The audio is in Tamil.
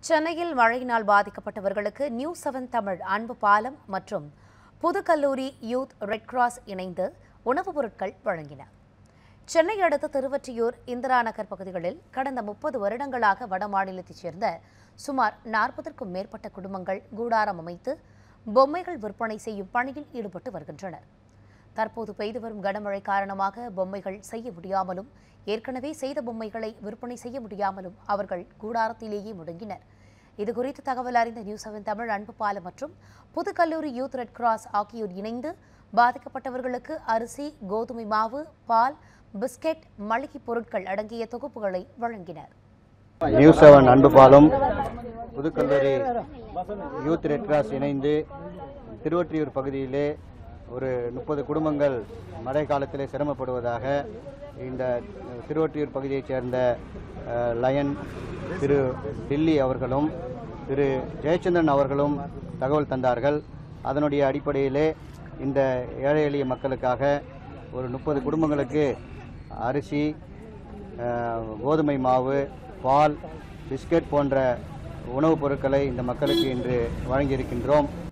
சென்னையில் மழையினால் பாதிக்கப்பட்டவர்களுக்கு நியூ செவன் தமிழ் அன்பு பாலம் மற்றும் புதுக்கல்லூரி யூத் ரெட் கிராஸ் இணைந்து உணவுப் பொருட்கள் வழங்கின சென்னை அடுத்த திருவொற்றியூர் இந்திரா நகர் பகுதிகளில் கடந்த முப்பது வருடங்களாக வடமாநிலத்தைச் சேர்ந்த சுமார் நாற்பதற்கும் மேற்பட்ட குடும்பங்கள் கூடாரம் அமைத்து பொம்மைகள் விற்பனை செய்யும் பணியில் ஈடுபட்டு வருகின்றனர் தற்போது பெய்து வரும் கனமழை காரணமாக பொம்மைகள் செய்ய முடியாமலும் ஏற்கனவே செய்த பொம்மைகளை விற்பனை செய்ய முடியாமலும் அவர்கள் கூடாரத்திலேயே முடங்கினர் இதுகுறித்து தகவல் அறிந்த நியூஸ் செவன் தமிழ் அன்பு பாலம் மற்றும் புதுக்கல்லூரி யூத் ரெட் கிராஸ் ஆகியோர் இணைந்து பாதிக்கப்பட்டவர்களுக்கு அரிசி கோதுமை மாவு பால் பிஸ்கெட் மளிகை பொருட்கள் அடங்கிய தொகுப்புகளை வழங்கினர் நியூஸ் செவன் அன்பு பாலம் புதுக்கல்லூரி யூத் ரெட் கிராஸ் இணைந்து திருவொற்றியூர் பகுதியிலே ஒரு முப்பது குடும்பங்கள் மழை காலத்திலே சிரமப்படுவதாக இந்த திருவொற்றியூர் பகுதியைச் சேர்ந்த அஹ், லயன் திரு டில்லி அவர்களும் திரு ஜெயச்சந்திரன் அவர்களும் தகவல் தந்தார்கள் அதனுடைய அடிப்படையிலே இந்த ஏழை எளிய மக்களுக்காக ஒரு முப்பது குடும்பங்களுக்கு அரிசி அஹ், கோதுமை மாவு பால் பிஸ்கட் போன்ற உணவுப் பொருட்களை இந்த மக்களுக்கு இன்று வழங்கியிருக்கின்றோம்